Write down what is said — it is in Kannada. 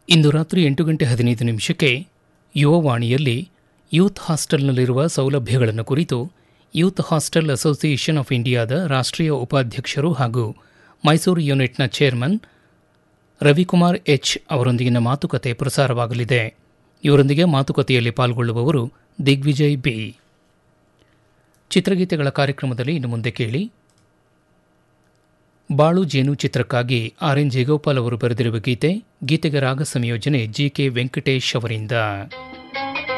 ಇಂದು ರಾತ್ರಿ ಎಂಟು ಗಂಟೆ ಹದಿನೈದು ನಿಮಿಷಕ್ಕೆ ಯುವವಾಣಿಯಲ್ಲಿ ಯೂತ್ ಹಾಸ್ಟೆಲ್ನಲ್ಲಿರುವ ಸೌಲಭ್ಯಗಳನ್ನು ಕುರಿತು ಯೂತ್ ಹಾಸ್ಟೆಲ್ ಅಸೋಸಿಯೇಷನ್ ಆಫ್ ಇಂಡಿಯಾದ ರಾಷ್ಟ್ರೀಯ ಉಪಾಧ್ಯಕ್ಷರು ಹಾಗೂ ಮೈಸೂರು ಯೂನಿಟ್ನ ಚೇರ್ಮನ್ ರವಿಕುಮಾರ್ ಎಚ್ ಅವರೊಂದಿಗಿನ ಮಾತುಕತೆ ಪ್ರಸಾರವಾಗಲಿದೆ ಇವರೊಂದಿಗೆ ಮಾತುಕತೆಯಲ್ಲಿ ಪಾಲ್ಗೊಳ್ಳುವವರು ದಿಗ್ವಿಜಯ್ ಬಿ ಚಿತ್ರಗೀತೆಗಳ ಕಾರ್ಯಕ್ರಮದಲ್ಲಿ ಇನ್ನು ಮುಂದೆ ಕೇಳಿ ಬಾಳು ಜೇನು ಚಿತ್ರಕ್ಕಾಗಿ ಆರ್ ಎನ್ ಜೇಗೋಪಾಲ್ ಅವರು ಬರೆದಿರುವ ಗೀತೆ ಗೀತೆಗೆ ರಾಗ ಸಂಯೋಜನೆ ಜಿ ಕೆ ವೆಂಕಟೇಶ್ ಅವರಿಂದ